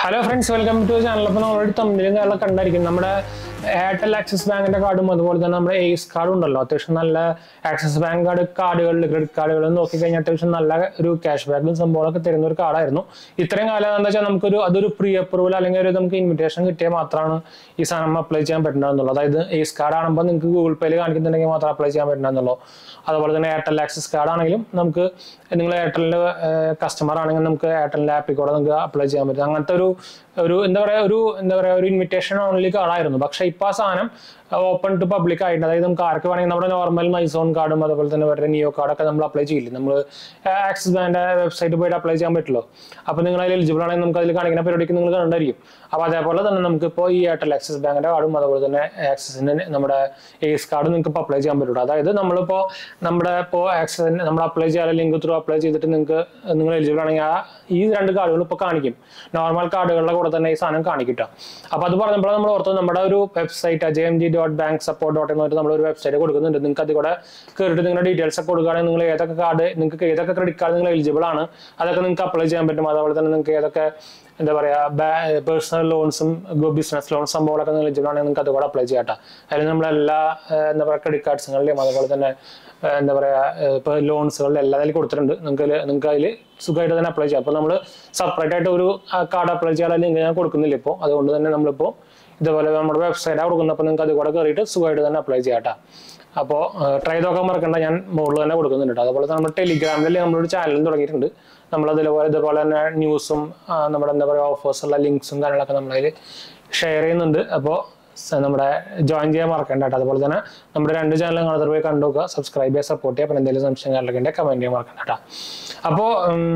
hello friends welcome to channel അപ്പോൾ already തമ്മിലും കാര്യങ്ങളൊക്കെ കണ്ടായിരിക്കും നമ്മുടെ എയർടെൽ ആക്സിസ് ബാങ്കിന്റെ കാർഡും അതുപോലെ തന്നെ നമ്മുടെ എയ്സ് കാർഡും ഉണ്ടല്ലോ അത്യാവശ്യം നല്ല ആക്സിസ് ബാങ്ക് കാർഡ് കാർഡുകളിൽ ക്രെഡിറ്റ് കാർഡുകളിൽ നോക്കിക്കഴിഞ്ഞാൽ അത്യാവശ്യം നല്ല ഒരു ക്യാഷ് ബാക്കും സംഭവങ്ങളൊക്കെ തരുന്ന ഒരു കാർഡായിരുന്നു ഇത്രയും കാലം എന്താ വെച്ചാൽ നമുക്കൊരു അതൊരു പ്രീ അപ്രൂവൽ അല്ലെങ്കിൽ ഒരു നമുക്ക് ഇൻവിറ്റേഷൻ കിട്ടിയാൽ മാത്രമാണ് ഈ സാധനം അപ്ലൈ ചെയ്യാൻ പറ്റുന്നതെന്നുള്ളൂ അതായത് എയ്സ് കാർഡ് ആകുമ്പോൾ നിങ്ങൾക്ക് ഗൂഗിൾ പേയിൽ കാണിക്കുന്നുണ്ടെങ്കിൽ മാത്രം അപ്ലൈ ചെയ്യാൻ പറ്റുന്നതെന്നുള്ളൂ അതുപോലെ തന്നെ എയർടെൽ ആക്സിസ് കാർഡ് ആണെങ്കിലും നമുക്ക് നിങ്ങൾ എയർടെലിന്റെ കസ്റ്റമർ ആണെങ്കിൽ നമുക്ക് എയർടെലിന്റെ ആപ്പിൽ കൂടെ നമുക്ക് അപ്ലൈ ചെയ്യാൻ പറ്റും അങ്ങനത്തെ ഒരു ഒരു എന്താ പറയാ ഒരു എന്താ പറയാ ഒരു ഇൻവിറ്റേഷൻ ഓൺലി കാർഡായിരുന്നു പക്ഷെ ഇപ്പൊ ആ സാധനം ഓപ്പൺ ടു പബ്ലിക് ആയിട്ട് അതായത് നമുക്ക് ആർക്ക് വേണമെങ്കിൽ നമ്മുടെ നോർമൽ മൈസോൺ കാർഡും അതുപോലെ തന്നെ വേറെ നിയോ കാർഡൊക്കെ നമ്മൾ അപ്ലൈ ചെയ്യില്ല നമ്മൾ ആക്സിസ് ബാങ്കിന്റെ വെബ്സൈറ്റ് പോയിട്ട് അപ്ലൈ ചെയ്യാൻ പറ്റുള്ളൂ അപ്പൊ നിങ്ങൾ അതിൽ എലിജിബിൾ ആണെങ്കിൽ നമുക്ക് അതിൽ കാണിക്കുന്ന പരിപാടിക്ക് നിങ്ങൾ കണ്ടായിരിക്കും അപ്പൊ അതേപോലെ തന്നെ നമുക്ക് ഇപ്പോൾ ഈ എയർടെൽ ആക്സിസ് ബാങ്കിന്റെ കാർഡും അതുപോലെ തന്നെ ആക്സിസിന്റെ നമ്മുടെ എയ്സ് കാർഡും നിങ്ങൾക്ക് ഇപ്പോൾ അപ്ലൈ ചെയ്യാൻ പറ്റുള്ളൂ അതായത് നമ്മളിപ്പോൾ നമ്മുടെ ഇപ്പോൾ ആക്സിസിന് നമ്മൾ അപ്ലൈ ചെയ്യാൻ ലിങ്ക് ത്രൂ അപ്ലൈ ചെയ്തിട്ട് നിങ്ങൾക്ക് നിങ്ങൾ എലിജിബിൾ ആണെങ്കിൽ ആ ഈ രണ്ട് കാർഡുകൾ ഇപ്പോൾ കാണിക്കും നോർമൽ കാർഡുകളുടെ കൂടെ തന്നെ ഈ സാധനം കാണിക്കിട്ടോ അപ്പൊ അത് പറഞ്ഞപ്പോൾ നമ്മൾ ഓർത്തത് നമ്മുടെ ഒരു website Ajay M G dot bank support dot എന്ന് പറഞ്ഞിട്ട് നമ്മളൊരു വെബ്സൈറ്റ് കൊടുക്കുന്നുണ്ട് നിങ്ങൾക്ക് അതിൽ കൂടെ കയറിയിട്ട് നിങ്ങളുടെ ഡീറ്റെയിൽസ് ഒക്കെ കൊടുക്കുകയാണെങ്കിൽ നിങ്ങൾ ഏതൊക്കെ കാർഡ് നിങ്ങൾക്ക് ഏതൊക്കെ ക്രെഡിറ്റ് കാർഡ് നിങ്ങൾ എലിജിബിൾ ആണ് അതൊക്കെ നിങ്ങൾക്ക് അപ്ലൈ ചെയ്യാൻ പറ്റും അതുപോലെ തന്നെ നിങ്ങൾക്ക് ഏതൊക്കെ എന്താ പറയാ പേഴ്സണൽ ലോൺസും ബിസിനസ് ലോൺ സംഭവങ്ങളൊക്കെ നിങ്ങൾ എലിജിബിൾ ആണെങ്കിൽ നിങ്ങൾക്ക് അതുകൂടെ അപ്ലൈ ചെയ്യാട്ടോ അതിൽ നമ്മളെല്ലാ ഏഹ്, എന്താ പറയുക ക്രെഡിറ്റ് കാർഡ്സുകളിലെയും അതുപോലെ തന്നെ ഏഹ്, എന്താ പറയാ ഇപ്പോൾ ലോൺസുകളിൽ എല്ലാ അതിൽ കൊടുത്തിട്ടുണ്ട് നിങ്ങൾക്ക് നിങ്ങൾക്ക് അതിൽ സുഖമായിട്ട് തന്നെ അപ്ലൈ ചെയ്യാം അപ്പോൾ നമ്മൾ സെപ്പറേറ്റ് ആയിട്ട് ഒരു കാർഡ് അപ്ലൈ ചെയ്യാനുള്ള ലിങ്ക് ഞാൻ കൊടുക്കുന്നില്ല ഇപ്പോൾ അതുകൊണ്ട് തന്നെ നമ്മളിപ്പോൾ ഇതുപോലെ നമ്മുടെ വെബ്സൈറ്റാണ് കൊടുക്കുന്നത് അപ്പോൾ നിങ്ങൾക്ക് അത് കൂടെ കയറിയിട്ട് സുഖമായിട്ട് തന്നെ അപ്ലൈ ചെയ്യാം കേട്ടോ അപ്പോൾ ട്രൈ നോക്കാൻ മറക്കണ്ട ഞാൻ മുകളിൽ തന്നെ കൊടുക്കുന്നുണ്ട് കേട്ടോ അതുപോലെ തന്നെ നമ്മുടെ ടെലിഗ്രാമിൽ നമ്മളൊരു ചാനലും തുടങ്ങിയിട്ടുണ്ട് നമ്മൾ അതുപോലെ ഇതുപോലെ തന്നെ ന്യൂസും ആ, നമ്മുടെ എന്താ പറയുക ഓഫേഴ്സ് ഉള്ള ലിങ്ക്സും കാര്യങ്ങളൊക്കെ നമ്മളതിൽ ഷെയർ ചെയ്യുന്നുണ്ട് അപ്പോൾ നമ്മുടെ ജോയിൻ ചെയ്യാൻ മറക്കണ്ട കേട്ടോ അതുപോലെ തന്നെ നമ്മുടെ രണ്ട് ചാനൽ നിങ്ങൾ പോയി കണ്ടു നോക്കുക സബ്സ്ക്രൈബ് ചെയ്യുക സപ്പോർട്ട് ചെയ്യുക പിന്നെ എന്തെങ്കിലും സംശയം കാര്യങ്ങളൊക്കെ ഉണ്ടെങ്കിൽ കമൻറ്റ് ചെയ്യാൻ മറക്കണ്ട കേട്ടോ അപ്പോൾ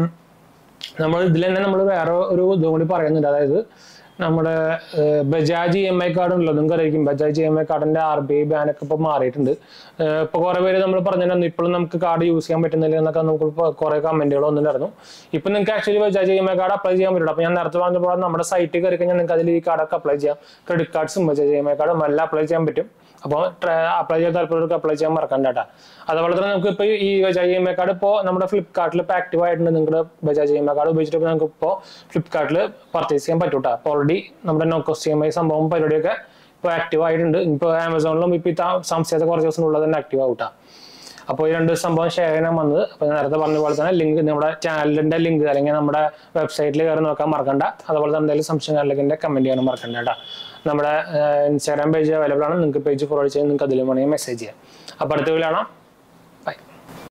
നമ്മൾ ഇതിൽ തന്നെ നമ്മൾ വേറെ ഒരു ഇതും കൂടി പറയുന്നുണ്ട് അതായത് നമ്മുടെ ഏഹ്, Bajaj E M I card ഉണ്ടല്ലോ നിങ്ങൾക്ക് അറിയിക്കും ബജാജ് ഇ എം ഐ കാർഡിന്റെ ആർ ബി ഐ ബാനൊക്കെ ഇപ്പോൾ മാറിയിട്ടുണ്ട് ഏഹ്, ഇപ്പൊ കുറെ പേര് നമ്മൾ പറഞ്ഞിട്ടുണ്ടായിരുന്നു ഇപ്പോഴും നമുക്ക് കാർഡ് യൂസ് ചെയ്യാൻ പറ്റുന്നില്ല എന്നൊക്കെ നമുക്ക് ഇപ്പൊ കുറെ കമന്റുകൾ വന്നിട്ടുണ്ടായിരുന്നു ഇപ്പൊ നിങ്ങൾക്ക് actually Bajaj E M I card apply ചെയ്യാൻ പറ്റുള്ളൂ അപ്പൊ ഞാൻ നേരത്തെ പറഞ്ഞപ്പോൾ നമ്മുടെ സൈറ്റിൽ കയറി കഴിഞ്ഞാൽ നിങ്ങൾക്ക് അതിൽ ഈ കാർഡൊക്കെ അപ്ലൈ ചെയ്യാം ക്രെഡിറ്റ് കാർഡ്സും ബജാജ് ഇ എം ഐ കാർഡും എല്ലാം അപ്ലൈ ചെയ്യാൻ പറ്റും അപ്പോൾ അപ്ലൈ ചെയ്യാൻ താല്പര്യർക്ക് അപ്ലൈ ചെയ്യാൻ മറക്കണ്ട കേട്ടോ അതുപോലെ തന്നെ നമുക്ക് ഇപ്പോൾ ഈ Bajaj E M I card ഇപ്പോൾ നമ്മുടെ ഫ്ലിപ്കാർട്ടിൽ ഇപ്പോൾ ആക്റ്റീവ് ആയിട്ടുണ്ട് നിങ്ങളുടെ Bajaj E M I card ഉപയോഗിച്ചിട്ട് നമുക്ക് ഇപ്പോൾ ഫ്ലിപ്കാർട്ടിൽ പർച്ചേസ് ചെയ്യാൻ പറ്റും കേട്ടോ അപ്പോൾ ഓൾറെഡി നമ്മുടെ no cost E M I സംഭവം പരിപാടിയൊക്കെ ഇപ്പോൾ ആക്റ്റീവ് ആയിട്ടുണ്ട് ഇപ്പോൾ ആമസോണിലും ഇപ്പോൾ ഈ സംശയത്തെ കുറച്ച് ദിവസത്തിനുള്ളിൽ തന്നെ ആക്റ്റീവ് ആവും കേട്ടോ അപ്പോൾ ഈ രണ്ട് സംഭവം ഷെയർ ചെയ്യാൻ വന്നത് അപ്പോൾ ഞാൻ നേരത്തെ പറഞ്ഞ പോലെ തന്നെ ലിങ്ക് നമ്മുടെ ചാനലിന്റെ ലിങ്ക് അല്ലെങ്കിൽ നമ്മുടെ വെബ്സൈറ്റിൽ കയറി നോക്കാൻ മറക്കണ്ട അതുപോലെ തന്നെ എന്തെങ്കിലും സംശയം കാര്യങ്ങളൊക്കെ കമന്റ് ചെയ്യാനും മറക്കണ്ട കേട്ടോ നമ്മുടെ ഇൻസ്റ്റാഗ്രാം പേജ് അവൈലബിൾ ആണ് നിങ്ങൾക്ക് പേജ് ഫോളോ ചെയ്യാൻ നിങ്ങൾക്ക് അതിലും വേണമെങ്കിൽ മെസ്സേജ് ചെയ്യാം അപ്പോൾ അടുത്ത വീട് കാണാം